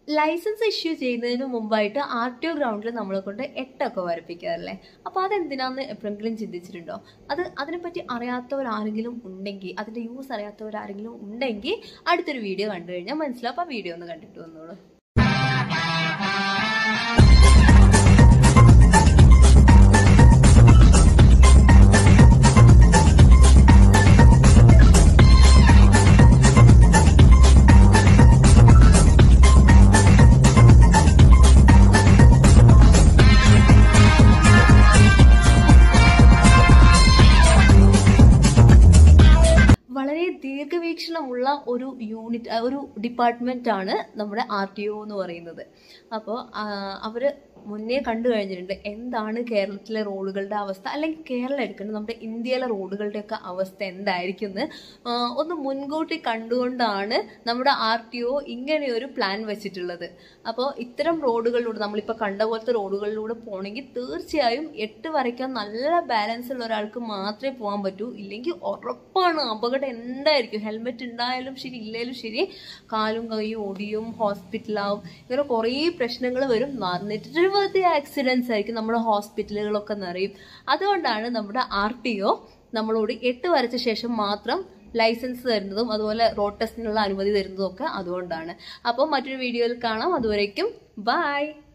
licence issue ചെയ്യുന്നതിന് മുമ്പായിട്ട് R T O ഗ്രൗണ്ടിൽ നമ്മളെ കൊണ്ട് എട്ടൊക്കെ വരപ്പിക്കാറില്ലേ അപ്പോൾ അതെന്തിനാന്ന് എപ്പോഴെങ്കിലും ചിന്തിച്ചിട്ടുണ്ടോ അത് അതിനെപ്പറ്റി അറിയാത്തവരാരെങ്കിലും ഉണ്ടെങ്കിൽ അതിൻ്റെ യൂസ് അറിയാത്തവരാരെങ്കിലും ഉണ്ടെങ്കിൽ അടുത്തൊരു വീഡിയോ കണ്ടു കഴിഞ്ഞാൽ മനസ്സിലാവും അപ്പോൾ ആ വീഡിയോ ഒന്ന് കണ്ടിട്ട് വന്നോളൂ വളരെ ദീർഘവീക്ഷണമുള്ള ഒരു യൂണിറ്റ് ആ, ഒരു ഡിപ്പാർട്ട്മെന്റ് ആണ് നമ്മുടെ ആർ ടി ഒ എന്ന് പറയുന്നത് അപ്പോൾ അവർ മുന്നേ കണ്ടു കഴിഞ്ഞിട്ടുണ്ട് എന്താണ് കേരളത്തിലെ റോഡുകളുടെ അവസ്ഥ അല്ലെങ്കിൽ കേരളം എടുക്കേണ്ടത് നമ്മുടെ ഇന്ത്യയിലെ റോഡുകളുടെയൊക്കെ അവസ്ഥ എന്തായിരിക്കും എന്ന് ആ, ഒന്ന് മുൻകൂട്ടി കണ്ടുകൊണ്ടാണ് നമ്മുടെ ആർ ടി ഒ ഇങ്ങനെ ഒരു പ്ലാൻ വെച്ചിട്ടുള്ളത് അപ്പോൾ ഇത്തരം റോഡുകളിലൂടെ നമ്മളിപ്പോൾ കണ്ട പോലത്തെ റോഡുകളിലൂടെ പോകണമെങ്കിൽ തീർച്ചയായും എട്ട് വരയ്ക്കാൻ നല്ല ബാലൻസ് ഉള്ള ഒരാൾക്ക് മാത്രമേ പോകാൻ പറ്റൂ ഇല്ലെങ്കിൽ ഉറപ്പാണ് അപകടം എന്തായിരിക്കും ഹെൽമെറ്റ് ഉണ്ടായാലും ശരി ഇല്ലേലും ശരി കാലും കൈയും ഒടിയും ഹോസ്പിറ്റലാവും ഇങ്ങനെ കുറേ പ്രശ്നങ്ങൾ വരും ന- നിരവധി ആക്സിഡൻസ് ആയിരിക്കും നമ്മുടെ ഹോസ്പിറ്റലുകളൊക്കെ നിറയും അതുകൊണ്ടാണ് നമ്മുടെ ആർ ടി ഒ നമ്മളോട് എട്ട് വരച്ച ശേഷം മാത്രം ലൈസൻസ് തരുന്നതും അതുപോലെ റോഡ് ടെസ്റ്റിനുള്ള അനുമതി തരുന്നതും ഒക്കെ അതുകൊണ്ടാണ് അപ്പോൾ മറ്റൊരു വീഡിയോയിൽ കാണാം അതുവരേക്കും ബൈ